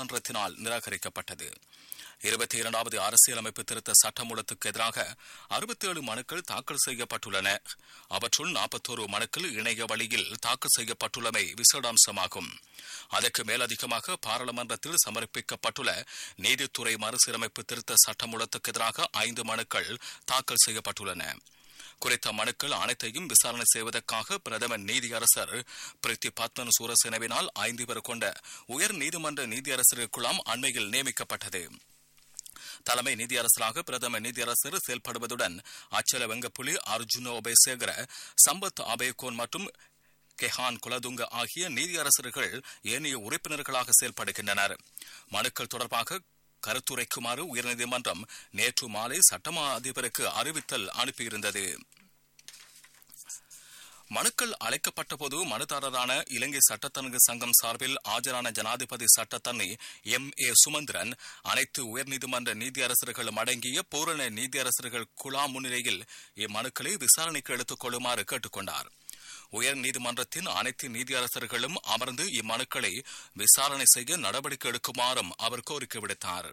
நீதிமன்றத்தினால் நிராகரிக்கப்பட்டது இருபத்தி இரண்டாவது அரசியலமைப்பு திருத்த சட்டமூலத்துக்கு எதிராக அறுபத்தி ஏழு மனுக்கள் தாக்கல் செய்யப்பட்டுள்ளன அவற்றுள் நாற்பத்தோரு மனுக்கள் இணைய வழியில் தாக்கல் செய்யப்பட்டுள்ளமை விசேடாம்சமாகும் அதற்கு மேலதிகமாக பாராளுமன்றத்தில் சமர்ப்பிக்கப்பட்டுள்ள நீதித்துறை மறுசீரமைப்பு திருத்த சட்டமூலத்துக்கு எதிராக ஐந்து மனுக்கள் தாக்கல் செய்யப்பட்டுள்ளன குறித்த மனுக்கள் அனைத்தையும் விசாரணை செய்வதற்காக பிரதமர் நீதியரசர் பிரித்தி பத்மன் சூரசேனவினால் ஐந்து பேர் கொண்ட உயர் நீதிமன்ற நீதியரசர் குழாம் அண்மையில் நியமிக்கப்பட்டது தலைமை நீதியரசராக பிரதம நீதியரசர் செயல்படுவதுடன் அச்சல வெங்கப்புலி அர்ஜுன ஒபேசேகர சம்பத் அபேகோன் மற்றும் கெஹான் குலதுங்க ஆகிய நீதியரசர்கள் ஏனைய உறுப்பினர்களாக செயல்படுகின்றனர் மனுக்கள் தொடர்பாக கருத்துரைக்குமாறு உயர்நீதிமன்றம் நேற்று மாலை சட்டமா அதிபருக்கு அறிவித்தல் அனுப்பியிருந்தது மனுக்கள் அழைக்கப்பட்டபோது மனுதாரரான இலங்கை சட்டத்தரங்கு சங்கம் சார்பில் ஆஜரான ஜனாதிபதி சட்டத்தரணி எம் ஏ சுமந்திரன் அனைத்து உயர்நீதிமன்ற நீதியரசர்களும் அடங்கிய பூரண நீதியரசர்கள் குழா முன்னிலையில் இம்மனுக்களை விசாரணைக்கு எடுத்துக் கொள்ளுமாறு கேட்டுக் கொண்டார் உயர் நீதிமன்றத்தின் அனைத்து நீதியரசர்களும் அமர்ந்து இம்மனுக்களை விசாரணை செய்ய நடவடிக்கை எடுக்குமாறும் அவர் கோரிக்கை விடுத்தார்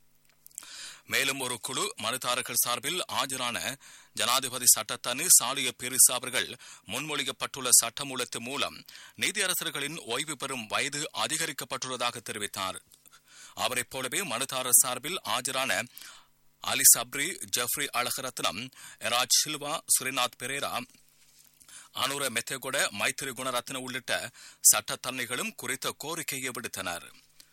மேலும் ஒரு குழு மனுதாரர்கள் சார்பில் ஆஜரான ஜனாதிபதி சட்டத்தனி சாலிய பெரிசா அவர்கள் முன்மொழியப்பட்டுள்ள சட்டமூலத்து மூலம் நீதியரசர்களின் ஓய்வு பெறும் வயது அதிகரிக்கப்பட்டுள்ளதாக தெரிவித்தார் அவரைப் போலவே மனுதாரர் சார்பில் ஆஜரான அலி சப்ரி ஜெஃப்ரி அழகரத்னம் ராஜ் சில்வா சுரிநாத் பெரேரா அனுர மெத்தேகொட மைத்திரி குணரத்ன உள்ளிட்ட சட்டத்தன்னைகளும் குறித்த கோரிக்கையை விடுத்தனர்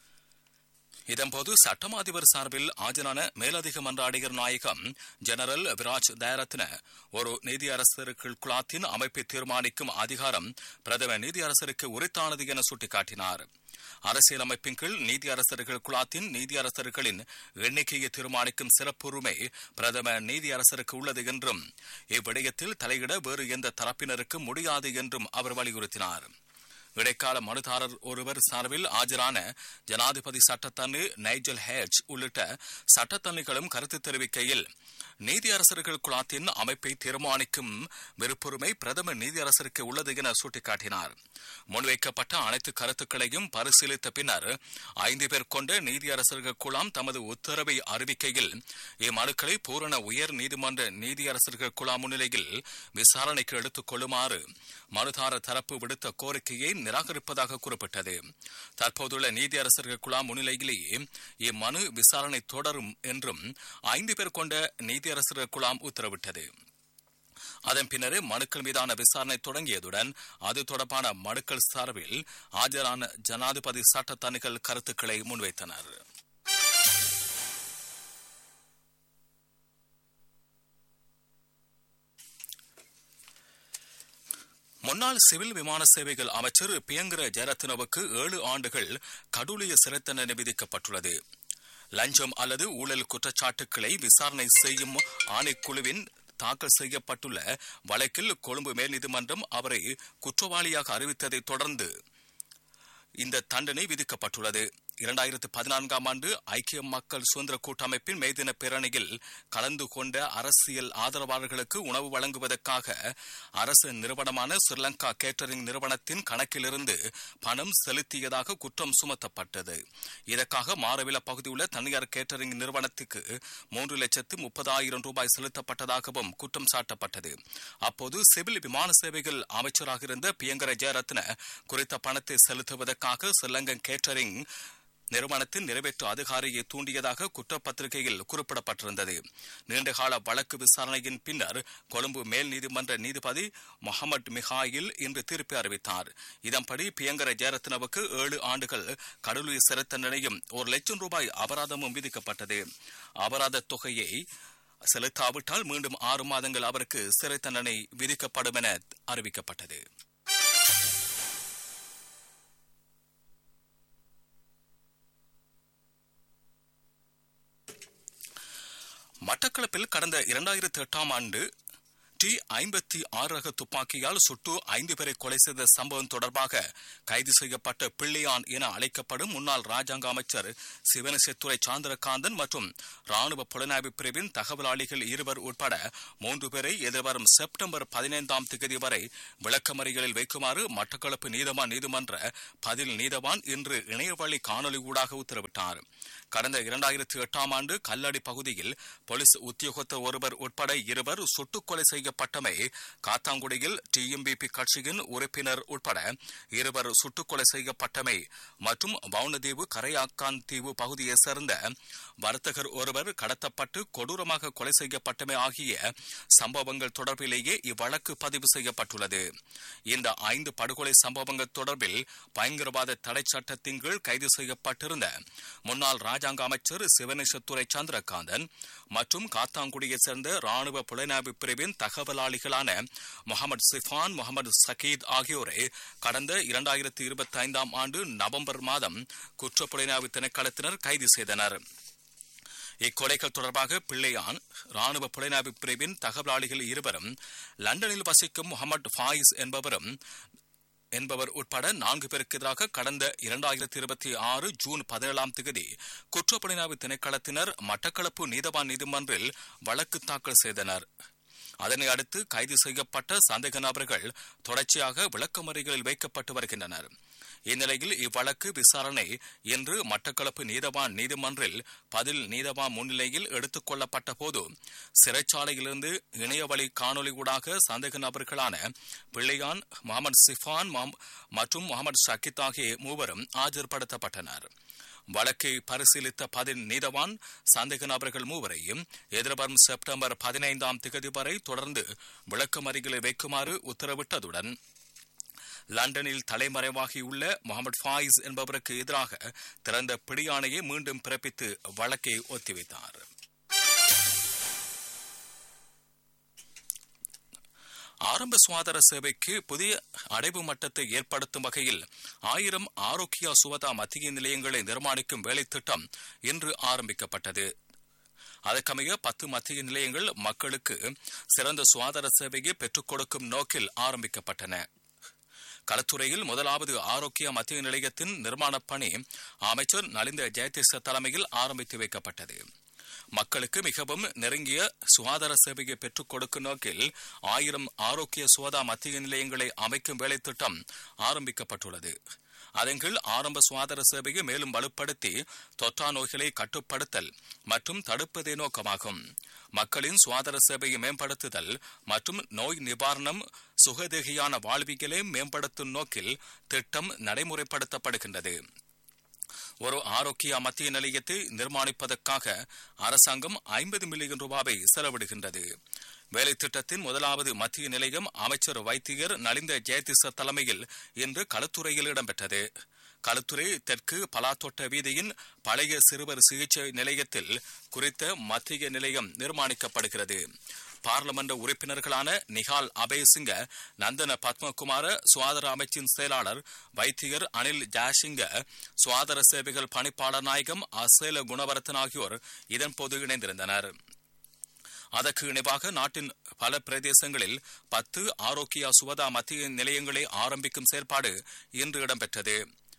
இதன்போது சட்டம் அதிபர் சார்பில் ஆஜரான மேலதிக மன்றாடிகர் நாயகம் ஜெனரல் விராஜ் தயரத்ன ஒரு நீதியரசர்கள் குழாத்தின் அமைப்பை தீர்மானிக்கும் அதிகாரம் பிரதம நீதியரசருக்கு உரித்தானது என சுட்டிக்காட்டினார் அரசியலமைப்பின் கீழ் நீதியரசர்கள் குழாத்தின் நீதியரசர்களின் எண்ணிக்கையை தீர்மானிக்கும் சிறப்புரிமை பிரதம நீதியரசருக்கு உள்ளது என்றும் இவ்விடயத்தில் தலையிட வேறு எந்த தரப்பினருக்கு முடியாது என்றும் அவர் வலியுறுத்தினார் இடைக்கால மனுதாரர் ஒருவர் சார்பில் ஆஜரான ஜனாதிபதி சட்டத்தண்ணு நைஜல் ஹேஜ் உள்ளிட்ட சட்டத்தண்ணிகளும் கருத்து தெரிவிக்கையில் நீதியரசர்கள் குழாத்தின் அமைப்பை தீர்மானிக்கும் விருப்புரிமை பிரதமர் நீதியரசருக்கு உள்ளது என சுட்டிக்காட்டினார் முன்வைக்கப்பட்ட அனைத்து கருத்துக்களையும் பரிசீலித்த பின்னர் ஐந்து பேர் கொண்ட நீதியரசர்கள் குழாம் தமது உத்தரவை அறிவிக்கையில் இம்மனுக்களை பூரண உயர் நீதிமன்ற நீதியரசர்கள் குழாம் முன்னிலையில் விசாரணைக்கு எடுத்துக் கொள்ளுமாறு மனுதார தரப்பு விடுத்த கோரிக்கையை நிராகரிப்பதாக குறிப்பிட்டது தற்போதுள்ள நீதியரசர்கள் குழாம் முன்னிலையிலேயே இம்மனு விசாரணை தொடரும் என்றும் ஐந்து பேர் கொண்ட நீதியரசர்கள் குழாம் உத்தரவிட்டது அதன் பின்னர் மனுக்கள் மீதான விசாரணை தொடங்கியதுடன் அது தொடர்பான மனுக்கள் சார்பில் ஆஜரான ஜனாதிபதி சட்டத்தணிகள் கருத்துக்களை முன்வைத்தனர் முன்னாள் சிவில் விமான சேவைகள் அமைச்சர் பியங்கர ஜெயரத்னவுக்கு ஏழு ஆண்டுகள் கடூழிய சிறை தண்டனை விதிக்கப்பட்டுள்ளது லஞ்சம் அல்லது ஊழல் குற்றச்சாட்டுக்களை விசாரணை செய்யும் ஆணைக்குழுவின் தாக்கல் செய்யப்பட்டுள்ள வழக்கில் கொழும்பு மேல் நீதிமன்றம் அவரை குற்றவாளியாக அறிவித்ததைத் தொடர்ந்து இந்த தண்டனை விதிக்கப்பட்டுள்ளது இரண்டாயிரத்து பதினான்காம் ஆண்டு ஐக்கிய மக்கள் சுதந்திர கூட்டமைப்பின் மேதின பேரணியில் கலந்து கொண்ட அரசியல் ஆதரவாளர்களுக்கு உணவு வழங்குவதற்காக அரசு நிறுவனமான ஸ்ரீலங்கா கேட்டரிங் நிறுவனத்தின் கணக்கிலிருந்து பணம் செலுத்தியதாக குற்றம் சுமத்தப்பட்டது இதற்காக மாரவில பகுதியுள்ள தனியார் கேட்டரிங் நிறுவனத்துக்கு மூன்று லட்சத்து முப்பதாயிரம் ரூபாய் செலுத்தப்பட்டதாகவும் குற்றம் சாட்டப்பட்டது அப்போது சிவில் விமான சேவைகள் அமைச்சராக இருந்த பியங்கர ஜெயரத்ன குறித்த பணத்தை செலுத்துவதற்காக ஸ்ரீலங்கன் கேட்டரிங் நிறுவனத்தின் நிறைவேற்று அதிகாரியை தூண்டியதாக குற்றப்பத்திரிகையில் குறிப்பிடப்பட்டிருந்தது நீண்டகால வழக்கு விசாரணையின் பின்னர் கொழும்பு மேல் நீதிமன்ற நீதிபதி முகமது மிகாயில் இன்று தீர்ப்பு அறிவித்தார் இதன்படி பியங்கர ஜெயரத்னவுக்கு ஏழு ஆண்டுகள் கடலூர் சிறை தண்டனையும் ஒரு லட்சம் ரூபாய் அபராதமும் விதிக்கப்பட்டது அபராத தொகையை செலுத்தாவிட்டால் மீண்டும் ஆறு மாதங்கள் அவருக்கு சிறை தண்டனை விதிக்கப்படும் என அறிவிக்கப்பட்டது மட்டக்களப்பில் கடந்த இரண்டாயிரத்தி எட்டாம் ஆண்டு டி ஐம்பத்தி ஆறு ரக துப்பாக்கியால் சுட்டு ஐந்து பேரை கொலை செய்த சம்பவம் தொடர்பாக கைது செய்யப்பட்ட பிள்ளையான் என அழைக்கப்படும் முன்னாள் ராஜாங்க அமைச்சர் சிவனசெத்துறை சாந்திரகாந்தன் மற்றும் ராணுவ புலனாய்வு பிரிவின் தகவலாளிகள் இருவர் உட்பட மூன்று பேரை எதிர்வரும் செப்டம்பர் பதினைந்தாம் தேதி வரை விளக்கமறிகளில் வைக்குமாறு மட்டக்களப்பு நீதவான் நீதிமன்ற பதில் நீதவான் இன்று இணையவழி காணொலி ஊடாக உத்தரவிட்டார் கடந்த இரண்டாயிரத்தி எட்டாம் ஆண்டு கல்லடி பகுதியில் போலீஸ் உத்தியோகத்தர் ஒருவர் உட்பட இருவர் சுட்டுக் கொலை செய்யப்பட்டமை காத்தாங்குடியில் டிஎம்பிபி கட்சியின் உறுப்பினர் உட்பட இருவர் சுட்டுக் கொலை செய்யப்பட்டமை மற்றும் வவுனதீவு கரையாக்கான் தீவு பகுதியைச் சேர்ந்த வர்த்தகர் ஒருவர் கடத்தப்பட்டு கொடூரமாக கொலை செய்யப்பட்டமை ஆகிய சம்பவங்கள் தொடர்பிலேயே இவ்வழக்கு பதிவு செய்யப்பட்டுள்ளது இந்த ஐந்து படுகொலை சம்பவங்கள் தொடர்பில் பயங்கரவாத தடை சட்டத்தின் கீழ் கைது செய்யப்பட்டிருந்த முன்னாள் ராஜாங்க அமைச்சர் சிவனேசத்துறை சந்திரகாந்தன் மற்றும் காத்தாங்குடியைச் சேர்ந்த ராணுவ புலனாய்வு பிரிவின் தகவலாளிகளான முகமது சிஃபான் முகமது சகீத் ஆகியோரை கடந்த இரண்டாயிரத்தி இருபத்தி ஐந்தாம் ஆண்டு நவம்பர் மாதம் குற்றப்புலனாய்வு திணைக்களத்தினர் கைது செய்தனர் இக்கொலைகள் தொடர்பாக பிள்ளையான் ராணுவ புலனாய்வு பிரிவின் தகவலாளிகள் இருவரும் லண்டனில் வசிக்கும் முகமது ஃபாயிஸ் என்பவரும் என்பவர் உட்பட நான்கு பேருக்கு எதிராக கடந்த இரண்டாயிரத்தி இருபத்தி ஆறு ஜூன் பதினேழாம் தேதி குற்றப்புலனாய்வு திணைக்களத்தினர் மட்டக்களப்பு நீதவான் நீதிமன்றில் வழக்கு தாக்கல் செய்தனர் அதனை அடுத்து கைது செய்யப்பட்ட சந்தேக நபர்கள் தொடர்ச்சியாக விளக்கமறிகளில் வைக்கப்பட்டு வருகின்றனர் இந்நிலையில் இவ்வழக்கு விசாரணை இன்று மட்டக்களப்பு நீதவான் நீதிமன்றில் பதில் நீதவான் முன்னிலையில் எடுத்துக் கொள்ளப்பட்ட போது சிறைச்சாலையிலிருந்து இணையவழி காணொலி ஊடாக சந்தேக நபர்களான பிள்ளையான் முகமது சிஃபான் மற்றும் முகமது ஷக்கித் ஆகிய மூவரும் ஆஜர்படுத்தப்பட்டனர் வழக்கை பரிசீலித்த பதில் நீதவான் சந்தேக நபர்கள் மூவரையும் எதிர்வரும் செப்டம்பர் பதினைந்தாம் திகதி வரை தொடர்ந்து விளக்கமறிகளை வைக்குமாறு உத்தரவிட்டதுடன் லண்டனில் தலைமறைவாகியுள்ள முகமது ஃபாயிஸ் என்பவருக்கு எதிராக திறந்த பிடியாணையை மீண்டும் பிறப்பித்து வழக்கை ஒத்திவைத்தார் ஆரம்ப சுகாதார சேவைக்கு புதிய அடைவு மட்டத்தை ஏற்படுத்தும் வகையில் ஆயிரம் ஆரோக்கியா சுவதா மத்திய நிலையங்களை நிர்மாணிக்கும் வேலைத்திட்டம் இன்று ஆரம்பிக்கப்பட்டது அதற்கமைய பத்து மத்திய நிலையங்கள் மக்களுக்கு சிறந்த சுகாதார சேவையை பெற்றுக் கொடுக்கும் நோக்கில் ஆரம்பிக்கப்பட்டன களத்துறையில் முதலாவது ஆரோக்கிய மத்திய நிலையத்தின் நிர்மாணப் பணி அமைச்சர் நலிந்த ஜெயதீச தலைமையில் ஆரம்பித்து வைக்கப்பட்டது மக்களுக்கு மிகவும் நெருங்கிய சுகாதார சேவையை பெற்றுக் கொடுக்கும் நோக்கில் ஆயிரம் ஆரோக்கிய சுகாதார மத்திய நிலையங்களை அமைக்கும் வேலை திட்டம் ஆரம்பிக்கப்பட்டுள்ளது அதன் கீழ் ஆரம்ப சுகாதார சேவையை மேலும் வலுப்படுத்தி தொற்றா நோய்களை கட்டுப்படுத்தல் மற்றும் தடுப்பதே நோக்கமாகும் மக்களின் சுகாதார சேவையை மேம்படுத்துதல் மற்றும் நோய் நிவாரணம் சுகதேகியான வாழ்வியலை மேம்படுத்தும் நோக்கில் திட்டம் நடைமுறைப்படுத்தப்படுகின்றது ஒரு ஆரோக்கிய மத்திய நிலையத்தை நிர்மாணிப்பதற்காக அரசாங்கம் ஐம்பது மில்லியன் ரூபாவை செலவிடுகின்றது வேலை திட்டத்தின் முதலாவது மத்திய நிலையம் அமைச்சர் வைத்தியர் நலிந்த ஜெயதிச தலைமையில் இன்று களத்துறையில் இடம்பெற்றது களுத்துறை தெற்கு பலாத்தோட்ட வீதியின் பழைய சிறுவர் சிகிச்சை நிலையத்தில் குறித்த மத்திய நிலையம் நிர்மாணிக்கப்படுகிறது பார்லமெண்ட் உறுப்பினர்களான நிகால் அபயசிங்க நந்தன பத்மகுமார சுகாதார அமைச்சின் செயலாளர் வைத்தியர் அனில் ஜாசிங்க சுகாதார சேவைகள் பணிப்பாளர் நாயகம் அசேல குணவரத்தன் ஆகியோர் இதன்போது இணைந்திருந்தனர் அதற்கு இணைவாக நாட்டின் பல பிரதேசங்களில் பத்து ஆரோக்கியா சுவதா மத்திய நிலையங்களை ஆரம்பிக்கும் செயற்பாடு இன்று இடம்பெற்றது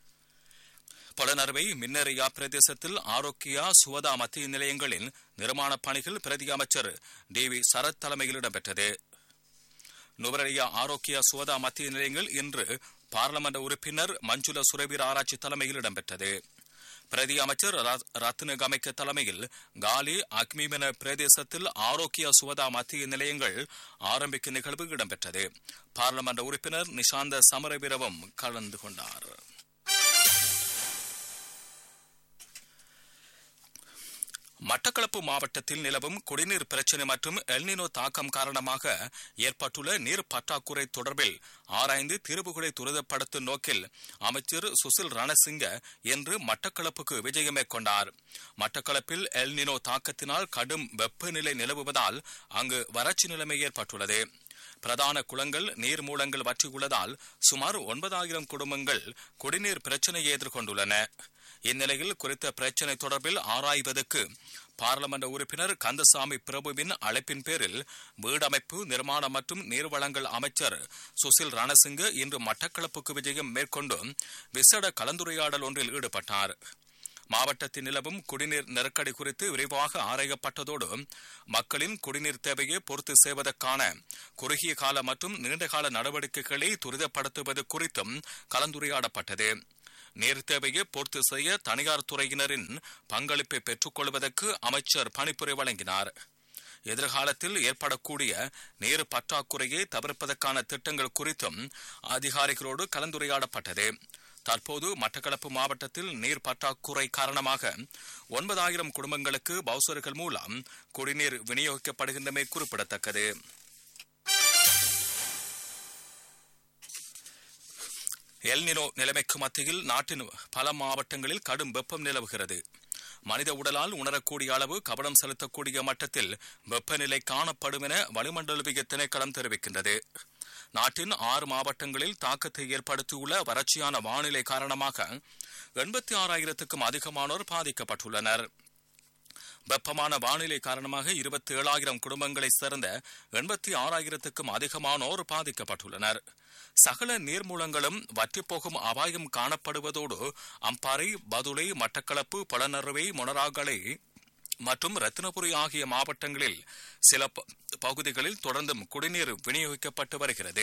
பொலனறுவை மின்னரியா பிரதேசத்தில் ஆரோக்கியா சுவதா மத்திய நிலையங்களின் நிர்மாணப் பணிகள் பிரதி அமைச்சர் டி வி சரத் தலைமையில் இடம்பெற்றது நுவரலியா ஆரோக்கியா சுவதா மத்திய நிலையங்கள் இன்று பார்லமெண்ட் உறுப்பினர் மஞ்சுள சுரவீர ஆராய்ச்சி தலைமையில் இடம்பெற்றது பிரதி அமைச்சர் ரத்ன கமைக்க தலைமையில் காலி அக்மிமென பிரதேசத்தில் ஆரோக்கிய சுவதா மத்திய நிலையங்கள் ஆரம்பிக்கும் நிகழ்வு இடம்பெற்றது பார்லமெண்ட் உறுப்பினர் நிஷாந்த சமரவீரவும் கலந்து கொண்டார் மட்டக்களப்பு மாவட்டத்தில் நிலவும் குடிநீர் பிரச்சினை மற்றும் எல்னினோ தாக்கம் காரணமாக ஏற்பட்டுள்ள நீர் பற்றாக்குறை தொடர்பில் ஆராய்ந்து தீர்வுகளை துரிதப்படுத்தும் நோக்கில் அமைச்சர் சுசில் ரணசிங்க இன்று மட்டக்களப்புக்கு விஜயம் மேற்கொண்டார் மட்டக்களப்பில் எல்னினோ தாக்கத்தினால் கடும் வெப்பநிலை நிலவுவதால் அங்கு வறட்சி நிலைமை ஏற்பட்டுள்ளது பிரதான குளங்கள் நீர் மூலங்கள் வற்றியுள்ளதால் சுமார் ஒன்பதாயிரம் குடும்பங்கள் குடிநீர் பிரச்சினையை எதிர்கொண்டுள்ளன இந்நிலையில் குறித்த பிரச்சினை தொடர்பில் ஆராய்வதற்கு பாராளுமன்ற உறுப்பினர் கந்தசாமி பிரபுவின் அழைப்பின் பேரில் வீடமைப்பு நிர்மாணம் மற்றும் நீர்வளங்கள் அமைச்சர் சுசில் ரணசிங்க இன்று மட்டக்களப்புக்கு விஜயம் மேற்கொண்டு விசேட கலந்துரையாடல் ஒன்றில் ஈடுபட்டார் மாவட்டத்தில் நிலவும் குடிநீர் நெருக்கடி குறித்து விரிவாக ஆராயப்பட்டதோடு மக்களின் குடிநீர் தேவையை பூர்த்தி செய்வதற்கான குறுகிய கால மற்றும் நீண்டகால நடவடிக்கைகளை துரிதப்படுத்துவது குறித்தும் கலந்துரையாடப்பட்டது நீர் தேவையை பூர்த்தி செய்ய தனியார் துறையினரின் பங்களிப்பை பெற்றுக் கொள்வதற்கு அமைச்சர் பணிப்புரை வழங்கினார் எதிர்காலத்தில் ஏற்படக்கூடிய நீர் பற்றாக்குறையை தவிர்ப்பதற்கான திட்டங்கள் குறித்தும் அதிகாரிகளோடு கலந்துரையாடப்பட்டது தற்போது மட்டக்களப்பு மாவட்டத்தில் நீர் பற்றாக்குறை காரணமாக ஒன்பதாயிரம் குடும்பங்களுக்கு பவுசர்கள் மூலம் குடிநீர் விநியோகிக்கப்படுகின்றமை குறிப்பிடத்தக்கது எல்னினோ நிலைமைக்கு மத்தியில் நாட்டின் பல மாவட்டங்களில் கடும் வெப்பம் நிலவுகிறது மனித உடலால் உணரக்கூடிய அளவு கவனம் செலுத்தக்கூடிய மட்டத்தில் வெப்பநிலை காணப்படும் என வளிமண்டலவிய திணைக்களம் தெரிவிக்கின்றது நாட்டின் ஆறு மாவட்டங்களில் தாக்கத்தை ஏற்படுத்தியுள்ள வறட்சியான வானிலை காரணமாக எண்பத்தி ஆறாயிரத்துக்கும் அதிகமானோர் பாதிக்கப்பட்டுள்ளனர் வெப்பமான வானிலை காரணமாக இருபத்தி ஏழாயிரம் குடும்பங்களைச் சேர்ந்த எண்பத்தி ஆறாயிரத்துக்கும் அதிகமானோர் பாதிக்கப்பட்டுள்ளனர் சகல நீர்மூலங்களும் வற்றிப்போகும் அபாயம் காணப்படுவதோடு அம்பாறை பதுளை மட்டக்களப்பு பழனறுவை மொனராகலை மற்றும் ரத்தினபுரி ஆகிய மாவட்டங்களில் சில பகுதிகளில் தொடர்ந்தும் குடிநீர் விநியோகிக்கப்பட்டு வருகிறது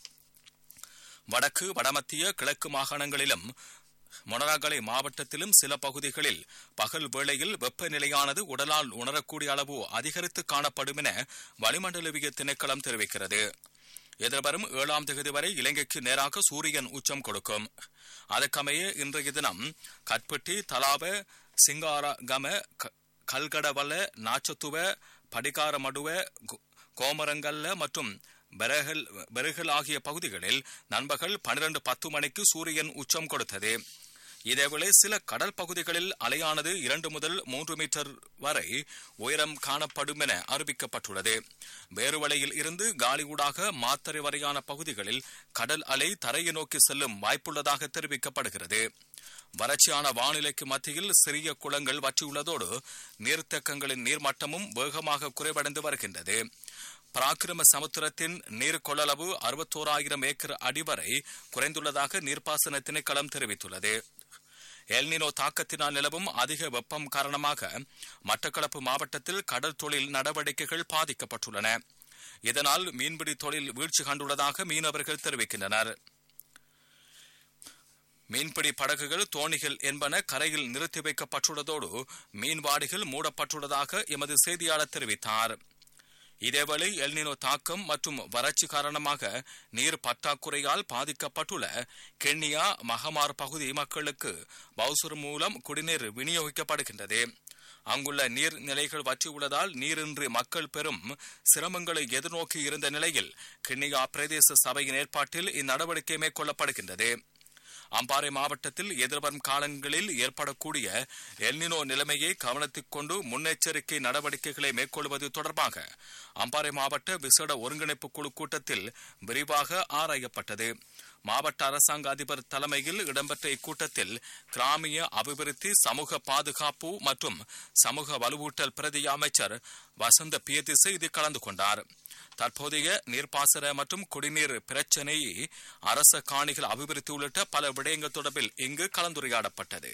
வடக்கு வடமத்திய கிழக்கு மாகாணங்களிலும் மொனராகலை மாவட்டத்திலும் சில பகுதிகளில் பகல் வேளையில் வெப்பநிலையானது உடலால் உணரக்கூடிய அளவு அதிகரித்து காணப்படும் என வளிமண்டலவிய திணைக்களம் தெரிவிக்கிறது எதிர்வரும் ஏழாம் தேதி வரை இலங்கைக்கு நேராக சூரியன் உச்சம் கொடுக்கும் அதற்கமைய இன்றைய தினம் கட்பெட்டி தலாப சிங்காரகம கல்கடவல நாச்சத்துவ படிகாரமடுவ கோமரங்கல்ல மற்றும் பெரகல் பெருகல் ஆகிய பகுதிகளில் நண்பகல் பனிரெண்டு பத்து மணிக்கு சூரியன் உச்சம் கொடுத்தது இதேவேளை சில கடல் பகுதிகளில் அலையானது இரண்டு முதல் மூன்று மீட்டர் வரை உயரம் காணப்படும் என அறிவிக்கப்பட்டுள்ளது வேறுவலையில் இருந்து காலியூடாக மாத்தறை வரையான பகுதிகளில் கடல் அலை தரையை நோக்கி செல்லும் வாய்ப்புள்ளதாக தெரிவிக்கப்படுகிறது வறட்சியான வானிலைக்கு மத்தியில் சிறிய குளங்கள் வற்றியுள்ளதோடு நீர்த்தேக்கங்களின் நீர்மட்டமும் வேகமாக குறைவடைந்து வருகின்றது பராக்கிரம சமுத்திரத்தின் நீர் கொள்ளளவு அறுபத்தோராயிரம் ஏக்கர் அடி வரை குறைந்துள்ளதாக நீர்ப்பாசன திணைக்களம் தெரிவித்துள்ளது எல்னினோ தாக்கத்தினால் நிலவும் அதிக வெப்பம் காரணமாக மட்டக்களப்பு மாவட்டத்தில் கடல் தொழில் நடவடிக்கைகள் பாதிக்கப்பட்டுள்ளன இதனால் மீன்பிடி தொழில் வீழ்ச்சி கண்டுள்ளதாக மீனவர்கள் தெரிவிக்கின்றனர் மீன்பிடி படகுகள் தோணிகள் என்பன கரையில் நிறுத்தி வைக்கப்பட்டுள்ளதோடு மீன்வாடிகள் மூடப்பட்டுள்ளதாக எமது செய்தியாளர் தெரிவித்தார் இதேவேளை எல்னினோ தாக்கம் மற்றும் வறட்சி காரணமாக நீர் பற்றாக்குறையால் பாதிக்கப்பட்டுள்ள கென்னியா மகமார் பகுதி மக்களுக்கு பவுசர் மூலம் குடிநீர் விநியோகிக்கப்படுகின்றது அங்குள்ள நீர் நிலைகள் வற்றியுள்ளதால் நீரின்றி மக்கள் பெரும் சிரமங்களை எதிர்நோக்கி இருந்த நிலையில் கிண்ணியா பிரதேச சபையின் ஏற்பாட்டில் இந்நடவடிக்கை மேற்கொள்ளப்படுகின்றது அம்பாறை மாவட்டத்தில் எதிர்வரும் காலங்களில் ஏற்படக்கூடிய எல்னினோ நிலைமையை கவனத்தில் கொண்டு முன்னெச்சரிக்கை நடவடிக்கைகளை மேற்கொள்வது தொடர்பாக அம்பாறை மாவட்ட விசேட ஒருங்கிணைப்பு குழு கூட்டத்தில் விரிவாக ஆராயப்பட்டது மாவட்ட அரசாங்க அதிபர் தலைமையில் இடம்பெற்ற இக்கூட்டத்தில் கிராமிய அபிவிருத்தி சமூக பாதுகாப்பு மற்றும் சமூக வலுவூட்டல் பிரதி அமைச்சர் வசந்த பியதிசை இதில் கலந்து கொண்டார் தற்போதைய நீர்ப்பாசன மற்றும் குடிநீர் பிரச்சினையை அரச காணிகள் அபிவிருத்தி உள்ளிட்ட பல விடயங்கள் தொடர்பில் இங்கு கலந்துரையாடப்பட்டது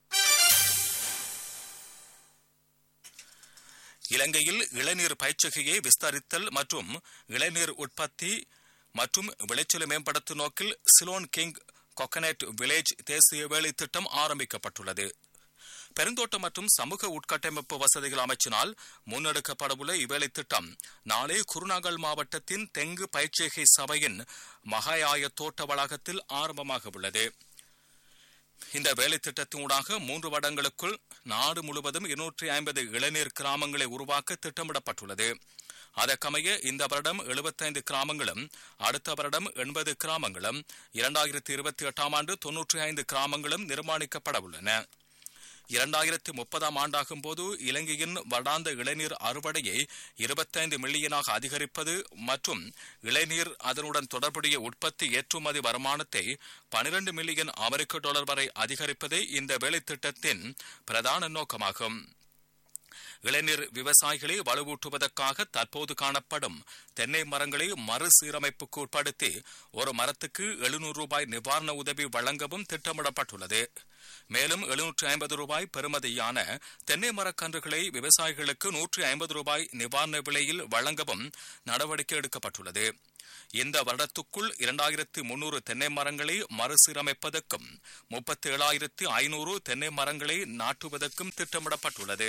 இலங்கையில் இளநீர் பயிற்சிகையை விஸ்தரித்தல் மற்றும் இளநீர் உற்பத்தி மற்றும் விளைச்சலை மேம்படுத்தும் நோக்கில் சிலோன் கிங் கொக்கனட் வில்லேஜ் தேசிய வேலை திட்டம் ஆரம்பிக்கப்பட்டுள்ளது பெருந்தோட்டம் மற்றும் சமூக உட்கட்டமைப்பு வசதிகள் அமைச்சினால் முன்னெடுக்கப்படவுள்ள இவ்வேலை திட்டம் நாளை குருநாகல் மாவட்டத்தின் தெங்கு பயிற்சிகை சபையின் மகாயாய தோட்ட வளாகத்தில் ஆரம்பமாக உள்ளது இந்த வேலை திட்டத்தினூடாக மூன்று வருடங்களுக்குள் நாடு முழுவதும் இருநூற்றி ஐம்பது இளைஞர் கிராமங்களை உருவாக்க திட்டமிடப்பட்டுள்ளது அதற்கமைய இந்த வருடம் எழுபத்தைந்து கிராமங்களும் அடுத்த வருடம் எண்பது கிராமங்களும் இரண்டாயிரத்தி இருபத்தி எட்டாம் ஆண்டு தொன்னூற்றி ஐந்து கிராமங்களும் நிர்மாணிக்கப்பட உள்ளன இரண்டாயிரத்தி முப்பதாம் ஆண்டாகும் போது இலங்கையின் வடாந்த இளைநீர் அறுவடையை இருபத்தைந்து மில்லியனாக அதிகரிப்பது மற்றும் இளைநீர் அதனுடன் தொடர்புடைய உற்பத்தி ஏற்றுமதி வருமானத்தை பனிரண்டு மில்லியன் அமெரிக்க டாலர் வரை அதிகரிப்பதே இந்த வேலைத்திட்டத்தின் பிரதான நோக்கமாகும் இளைஞர் விவசாயிகளை வலுவூட்டுவதற்காக தற்போது காணப்படும் தென்னை மரங்களை மறுசீரமைப்புக்கு உட்படுத்தி ஒரு மரத்துக்கு எழுநூறு ரூபாய் நிவாரண உதவி வழங்கவும் திட்டமிடப்பட்டுள்ளது மேலும் எழுநூற்று ஐம்பது ரூபாய் பெறுமதியான தென்னை மரக்கன்றுகளை விவசாயிகளுக்கு நூற்றி ஐம்பது ரூபாய் நிவாரண விலையில் வழங்கவும் நடவடிக்கை எடுக்கப்பட்டுள்ளது இந்த வருடத்துக்குள் இரண்டாயிரத்தி முன்னூறு தென்னை மரங்களை மறுசீரமைப்பதற்கும் முப்பத்தி ஏழாயிரத்தி ஐநூறு தென்னை மரங்களை நாட்டுவதற்கும் திட்டமிடப்பட்டுள்ளது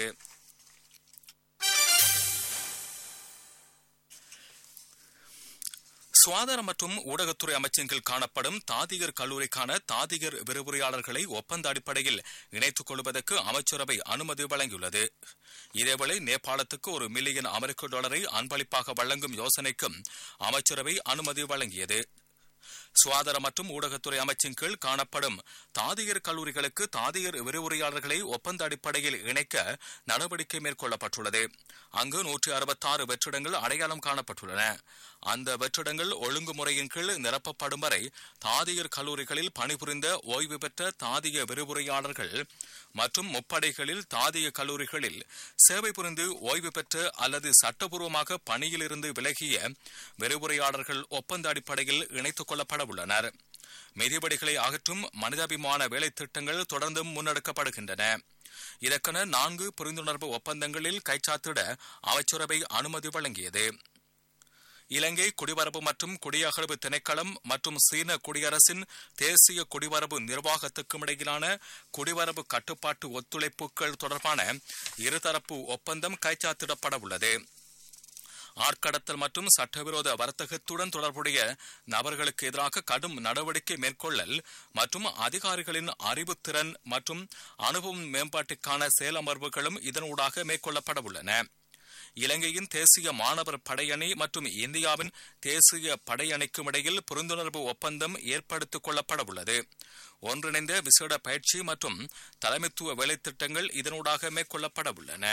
சுகாதார மற்றும் ஊடகத்துறை அமைச்சின் கீழ் காணப்படும் தாதிகர் கல்லூரிக்கான தாதிகர் விரிவுரையாளர்களை ஒப்பந்த அடிப்படையில் இணைத்துக் கொள்வதற்கு அமைச்சரவை அனுமதி வழங்கியுள்ளது இதேவேளை நேபாளத்துக்கு ஒரு மில்லியன் அமெரிக்க டாலரை அன்பளிப்பாக வழங்கும் யோசனைக்கும் அமைச்சரவை அனுமதி வழங்கியது சுகாதார மற்றும் ஊடகத்துறை அமைச்சின் கீழ் காணப்படும் தாதியர் கல்லூரிகளுக்கு தாதியர் விரிவுரையாளர்களை ஒப்பந்த அடிப்படையில் இணைக்க நடவடிக்கை மேற்கொள்ளப்பட்டுள்ளது அங்கு நூற்றி அறுபத்தாறு வெற்றிடங்கள் அடையாளம் காணப்பட்டுள்ளன அந்த வெற்றிடங்கள் ஒழுங்குமுறையின் கீழ் நிரப்பப்படும் வரை தாதியர் கல்லூரிகளில் பணிபுரிந்த ஓய்வு பெற்ற தாதிய விரிவுரையாளர்கள் மற்றும் முப்படைகளில் தாதிய கல்லூரிகளில் சேவை புரிந்து ஓய்வு பெற்ற அல்லது சட்டபூர்வமாக பணியிலிருந்து விலகிய விரிவுரையாளர்கள் ஒப்பந்த அடிப்படையில் இணைத்துக் கொள்ளப்பட உள்ளனர் மிதிவடிகளை அகற்றும் மனிதாபிமான வேலை திட்டங்கள் தொடர்ந்து முன்னெடுக்கப்படுகின்றன இதற்கென நான்கு புரிந்துணர்வு ஒப்பந்தங்களில் கைச்சாத்திட அமைச்சரவை அனுமதி வழங்கியது இலங்கை குடிவரவு மற்றும் குடியகழ்வு திணைக்களம் மற்றும் சீன குடியரசின் தேசிய குடிவரவு நிர்வாகத்துக்கும் இடையிலான குடிவரவு கட்டுப்பாட்டு ஒத்துழைப்புகள் தொடர்பான இருதரப்பு ஒப்பந்தம் கைச்சாத்திடப்பட உள்ளது ஆட்கடத்தல் மற்றும் சட்டவிரோத வர்த்தகத்துடன் தொடர்புடைய நபர்களுக்கு எதிராக கடும் நடவடிக்கை மேற்கொள்ளல் மற்றும் அதிகாரிகளின் அறிவுத்திறன் மற்றும் அனுபவம் மேம்பாட்டுக்கான செயலமர்வுகளும் இதனூடாக மேற்கொள்ளப்பட உள்ளன இலங்கையின் தேசிய மாணவர் படையணி மற்றும் இந்தியாவின் தேசிய படையணிக்கும் இடையில் புரிந்துணர்வு ஒப்பந்தம் ஏற்படுத்திக் கொள்ளப்பட உள்ளது ஒன்றிணைந்த விசேட பயிற்சி மற்றும் தலைமைத்துவ வேலைத்திட்டங்கள் இதனூடாக மேற்கொள்ளப்பட உள்ளன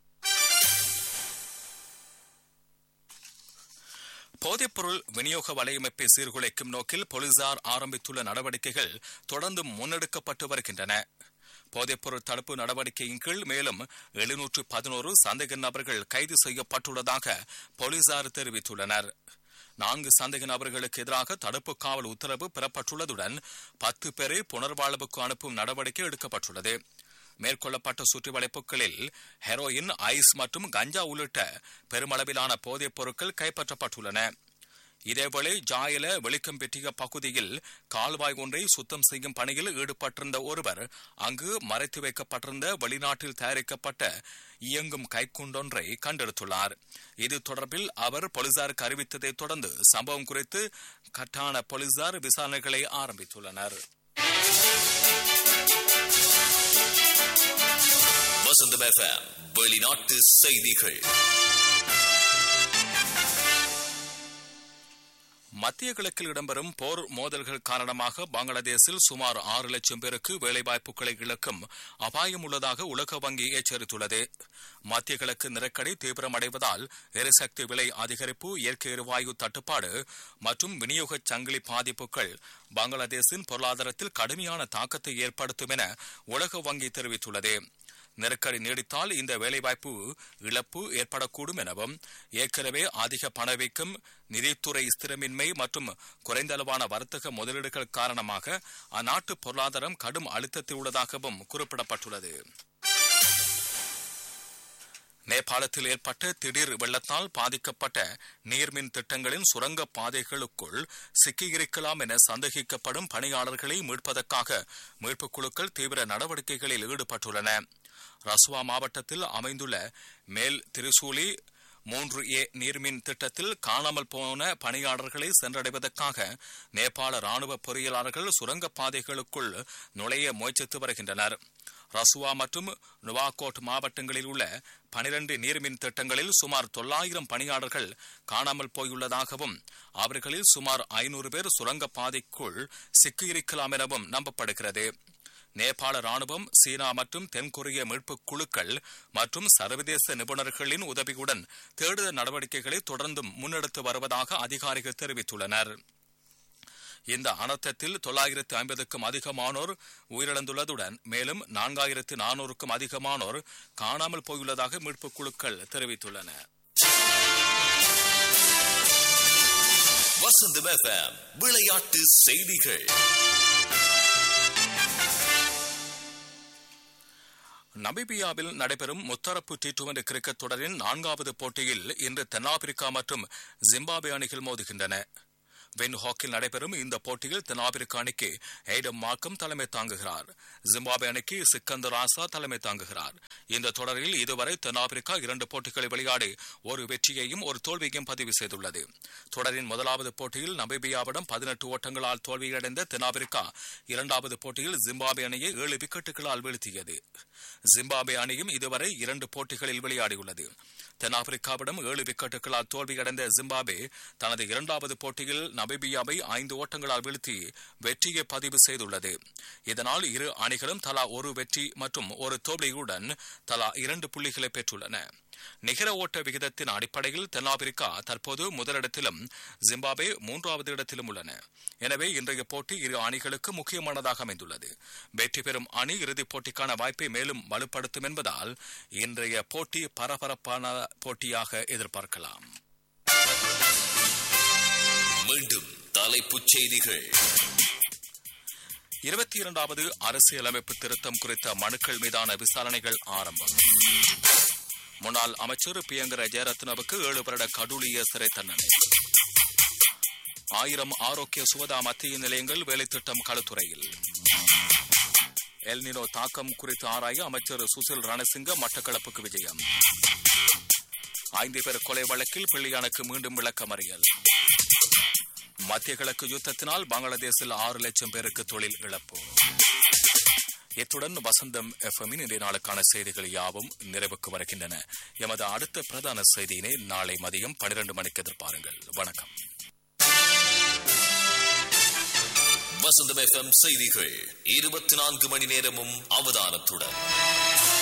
போதைப்பொருள் விநியோக வலையமைப்பை சீர்குலைக்கும் நோக்கில் போலீசார் ஆரம்பித்துள்ள நடவடிக்கைகள் தொடர்ந்து முன்னெடுக்கப்பட்டு வருகின்றன போதைப்பொருள் தடுப்பு நடவடிக்கையின் கீழ் மேலும் எழுநூற்று பதினோரு சந்தேக நபர்கள் கைது செய்யப்பட்டுள்ளதாக போலீசார் தெரிவித்துள்ளனர் நான்கு சந்தேக நபர்களுக்கு எதிராக தடுப்பு காவல் உத்தரவு பெறப்பட்டுள்ளதுடன் பத்து பேரை புனர்வாழ்வுக்கு அனுப்பும் நடவடிக்கை எடுக்கப்பட்டுள்ளது மேற்கொள்ளப்பட்ட சுற்றிவளைப்புகளில் ஹெரோயின் ஐஸ் மற்றும் கஞ்சா உள்ளிட்ட பெருமளவிலான போதைப் பொருட்கள் கைப்பற்றப்பட்டுள்ளன இதேவேளை ஜாயல வெளிக்கம்பெட்டிய பகுதியில் கால்வாய் ஒன்றை சுத்தம் செய்யும் பணியில் ஈடுபட்டிருந்த ஒருவர் அங்கு மறைத்து வைக்கப்பட்டிருந்த வெளிநாட்டில் தயாரிக்கப்பட்ட இயங்கும் கைக்குண்டொன்றை கண்டெடுத்துள்ளார் இது தொடர்பில் அவர் போலீசாருக்கு அறிவித்ததைத் தொடர்ந்து சம்பவம் குறித்து கட்டான போலீசார் விசாரணைகளை ஆரம்பித்துள்ளனர் வசந்தம் எஃப்எம் வெளிநாட்டு செய்திகள் மத்திய கிழக்கில் இடம்பெறும் போர் மோதல்கள் காரணமாக பங்களாதேஷில் சுமார் ஆறு லட்சம் பேருக்கு வேலைவாய்ப்புகளை இழக்கும் அபாயம் உள்ளதாக உலக வங்கி எச்சரித்துள்ளது மத்திய கிழக்கு நெருக்கடி தீவிரமடைவதால் எரிசக்தி விலை அதிகரிப்பு இயற்கை எரிவாயு தட்டுப்பாடு மற்றும் விநியோக சங்கிலி பாதிப்புகள் பங்களாதேஷின் பொருளாதாரத்தில் கடுமையான தாக்கத்தை ஏற்படுத்தும் என உலக வங்கி தெரிவித்துள்ளது நெருக்கடி நீடித்தால் இந்த வேலைவாய்ப்பு இழப்பு ஏற்படக்கூடும் எனவும் ஏற்கனவே அதிக பணவீக்கம் நிதித்துறை ஸ்திரமின்மை மற்றும் குறைந்த அளவான வர்த்தக முதலீடுகள் காரணமாக அந்நாட்டு பொருளாதாரம் கடும் அழுத்தத்தில் உள்ளதாகவும் குறிப்பிடப்பட்டுள்ளது நேபாளத்தில் ஏற்பட்ட திடீர் வெள்ளத்தால் பாதிக்கப்பட்ட நீர்மின் திட்டங்களின் சுரங்க பாதைகளுக்குள் சிக்கியிருக்கலாம் என சந்தேகிக்கப்படும் பணியாளர்களை மீட்பதற்காக மீட்புக் குழுக்கள் தீவிர நடவடிக்கைகளில் ஈடுபட்டுள்ளன ரஸ்வா மாவட்டத்தில் அமைந்துள்ள மேல் திரிசூலி மூன்று ஏ நீர்மின் திட்டத்தில் காணாமல் போன பணியாளர்களை சென்றடைவதற்காக நேபாள ராணுவ பொறியியலாளர்கள் சுரங்கப் பாதைகளுக்குள் நுழைய முயற்சித்து வருகின்றனர் ரசுவா மற்றும் நுவாகோட் மாவட்டங்களில் உள்ள பனிரண்டு நீர்மின் திட்டங்களில் சுமார் தொள்ளாயிரம் பணியாளர்கள் காணாமல் போயுள்ளதாகவும் அவர்களில் சுமார் ஐநூறு பேர் சுரங்கப் பாதைக்குள் சிக்கியிருக்கலாம் எனவும் நம்பப்படுகிறது நேபாள ராணுவம் சீனா மற்றும் தென்கொரிய மீட்புக் குழுக்கள் மற்றும் சர்வதேச நிபுணர்களின் உதவியுடன் தேடுதல் நடவடிக்கைகளை தொடர்ந்தும் முன்னெடுத்து வருவதாக அதிகாரிகள் தெரிவித்துள்ளனர் இந்த அனர்த்தத்தில் தொள்ளாயிரத்து ஐம்பதுக்கும் அதிகமானோர் உயிரிழந்துள்ளதுடன் மேலும் நான்காயிரத்து நானூறுக்கும் அதிகமானோர் காணாமல் போயுள்ளதாக மீட்புக் குழுக்கள் தெரிவித்துள்ளன வசந்தம் எஃப்எம் விளையாட்டு செய்திகள் நமிபியாவில் நடைபெறும் முத்தரப்பு டி டுவெண்டி கிரிக்கெட் தொடரின் நான்காவது போட்டியில் இன்று தென்னாப்பிரிக்கா மற்றும் ஜிம்பாப்வே அணிகள் மோதுகின்றன வென் ஹாக்கில் நடைபெறும் இந்த போட்டியில் தென்னாப்பிரிக்க அணிக்கு எய்டம் மார்க்கம் தலைமை தாங்குகிறார் ஜிம்பாப்வே அணிக்கு சிக்கந்தர் ஆசா தலைமை தாங்குகிறார் இந்த தொடரில் இதுவரை தென்னாப்பிரிக்கா இரண்டு போட்டிகளை விளையாடி ஒரு வெற்றியையும் ஒரு தோல்வியையும் பதிவு செய்துள்ளது தொடரின் முதலாவது போட்டியில் நமிபியாவிடம் பதினெட்டு ஓட்டங்களால் தோல்வியடைந்த தென்னாப்பிரிக்கா இரண்டாவது போட்டியில் ஜிம்பாப்வே அணியை ஏழு விக்கெட்டுகளால் வீழ்த்தியது ஜிம்பாப்வே அணியும் இதுவரை இரண்டு போட்டிகளில் விளையாடியுள்ளது தென்னாப்பிரிக்காவிடம் ஏழு விக்கெட்டுகளால் தோல்வியடைந்த ஜிம்பாப்வே தனது இரண்டாவது போட்டியில் நமிபியாவை ஐந்து ஓட்டங்களால் வீழ்த்தி வெற்றியை பதிவு செய்துள்ளது இதனால் இரு அணிகளும் தலா ஒரு வெற்றி மற்றும் ஒரு தோல்வியுடன் தலா இரண்டு புள்ளிகளை பெற்றுள்ளன நிகர ஓட்ட விகிதத்தின் அடிப்படையில் தென்னாப்பிரிக்கா தற்போது முதலிடத்திலும் ஜிம்பாப்வே மூன்றாவது இடத்திலும் உள்ளன எனவே இன்றைய போட்டி இரு அணிகளுக்கு முக்கியமானதாக அமைந்துள்ளது வெற்றி பெறும் அணி இறுதிப் போட்டிக்கான வாய்ப்பை மேலும் வலுப்படுத்தும் என்பதால் இன்றைய போட்டி பரபரப்பான போட்டியாக எதிர்பார்க்கலாம் மீண்டும் தலைப்புச் செய்திகள் இருபத்தி இரண்டாவது அரசியலமைப்பு திருத்தம் குறித்த மனுக்கள் மீதான விசாரணைகள் ஆரம்பம் முன்னாள் அமைச்சர் பியங்கர ஜெயரத்னவுக்கு ஏழு வருட கடூழிய சிறை தண்டனை ஆயிரம் ஆரோக்கிய சுவதா மத்திய நிலையங்கள் வேலைத்திட்டம் களுத்துறையில் எல்னினோ தாக்கம் குறித்து ஆராய அமைச்சர் சுசில் ரணசிங்க மட்டக்களப்புக்கு விஜயம் ஐந்து பேர் கொலை வழக்கில் பிள்ளையானுக்கு மீண்டும் விளக்கமறியல் மத்திய கிழக்கு யுத்தத்தினால் பங்களாதேஷில் ஆறு லட்சம் பேருக்கு தொழில் இழப்பு இத்துடன் வசந்தம் எஃப்எம்மின் இன்றைய நாளுக்கான செய்திகள் யாவும் நிறைவுக்கு வருகின்றன எமது அடுத்த பிரதான செய்தியினை நாளை மதியம் பனிரெண்டு மணிக்கு எதிர்பாருங்கள் வணக்கம் வசந்தம் எஃப்எம் செய்திகள் இருபத்தி நான்கு மணி நேரமும் அவதானத்துடன்